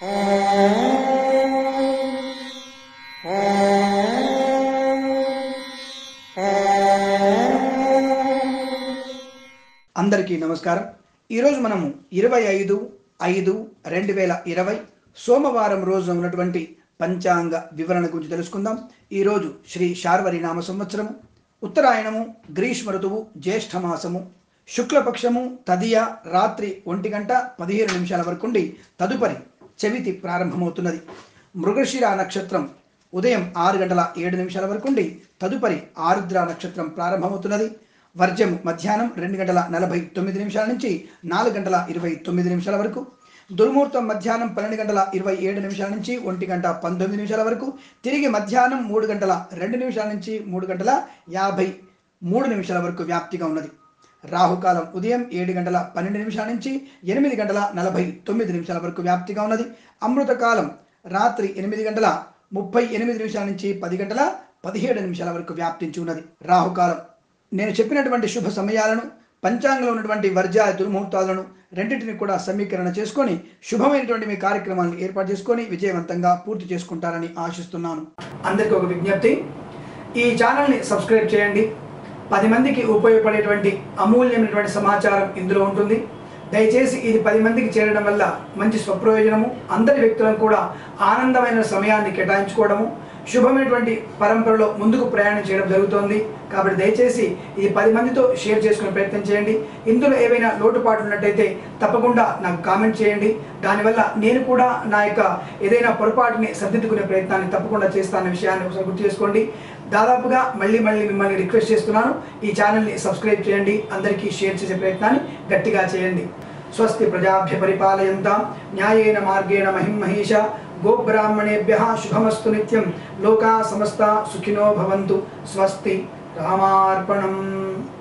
అందరికీ నమస్కారం ఈరోజు మనము ఇరవై ఐదు ఐదు రెండు వేల ఇరవై సోమవారం రోజు ఉన్నటువంటి పంచాంగ వివరణ గురించి తెలుసుకుందాం ఈరోజు శ్రీ శార్వరి నామ సంవత్సరము ఉత్తరాయణము గ్రీష్మ ఋతువు జ్యేష్ఠ మాసము శుక్లపక్షము తదియ రాత్రి ఒంటి గంట పదిహేను నిమిషాల వరకు ఉండి తదుపరి చవితి ప్రారంభమవుతున్నది మృగశిర నక్షత్రం ఉదయం ఆరు గంటల ఏడు నిమిషాల వరకు ఉండి తదుపరి ఆరుద్ర నక్షత్రం ప్రారంభమవుతున్నది వర్జం మధ్యాహ్నం రెండు గంటల నలభై తొమ్మిది నిమిషాల నుంచి నాలుగు గంటల ఇరవై తొమ్మిది నిమిషాల వరకు దుర్ముహూర్తం మధ్యాహ్నం పన్నెండు గంటల ఇరవై ఏడు నిమిషాల నుంచి ఒంటి గంట పంతొమ్మిది నిమిషాల వరకు తిరిగి మధ్యాహ్నం మూడు గంటల రెండు నిమిషాల నుంచి మూడు గంటల యాభై మూడు నిమిషాల వరకు వ్యాప్తిగా ఉన్నది రాహుకాలం ఉదయం ఏడు గంటల పన్నెండు నిమిషాల నుంచి ఎనిమిది గంటల నలభై తొమ్మిది నిమిషాల వరకు వ్యాప్తిగా ఉన్నది అమృతకాలం రాత్రి ఎనిమిది గంటల ముప్పై ఎనిమిది నిమిషాల నుంచి పది గంటల పదిహేడు నిమిషాల వరకు వ్యాప్తించి ఉన్నది రాహుకాలం నేను చెప్పినటువంటి శుభ సమయాలను పంచాంగంలో ఉన్నటువంటి వర్జాయ దుర్ముహూర్తాలను రెండింటిని కూడా సమీకరణ చేసుకొని శుభమైనటువంటి మీ కార్యక్రమాలను ఏర్పాటు చేసుకొని విజయవంతంగా పూర్తి చేసుకుంటారని ఆశిస్తున్నాను అందరికీ ఒక విజ్ఞప్తి ఈ ఛానల్ని సబ్స్క్రైబ్ చేయండి పది మందికి ఉపయోగపడేటువంటి అమూల్యమైనటువంటి సమాచారం ఇందులో ఉంటుంది దయచేసి ఇది పది మందికి చేరడం వల్ల మంచి స్వప్రయోజనము అందరి వ్యక్తులను కూడా ఆనందమైన సమయాన్ని కేటాయించుకోవడము శుభమైనటువంటి పరంపరలో ముందుకు ప్రయాణం చేయడం జరుగుతోంది కాబట్టి దయచేసి ఇది పది మందితో షేర్ చేసుకునే ప్రయత్నం చేయండి ఇందులో ఏవైనా లోటుపాట్లు ఉన్నట్టయితే తప్పకుండా నాకు కామెంట్ చేయండి దానివల్ల నేను కూడా నా యొక్క ఏదైనా పొరపాటుని సర్దిద్దుకునే ప్రయత్నాన్ని తప్పకుండా చేస్తానన్న విషయాన్ని ఒకసారి గుర్తు చేసుకోండి దాదాపుగా మళ్ళీ మళ్ళీ మిమ్మల్ని రిక్వెస్ట్ చేస్తున్నాను ఈ ఛానల్ని సబ్స్క్రైబ్ చేయండి అందరికీ షేర్ చేసే ప్రయత్నాన్ని గట్టిగా చేయండి స్వస్తి ప్రజాభ్య పరిపాలయంతాం న్యాయేన మార్గేణ మహిం మహేష గోబ్రాహ్మణేభ్య శుభమస్తు నిత్యం లోకా సమస్త సుఖినో భవంతు స్వస్తి రామార్పణం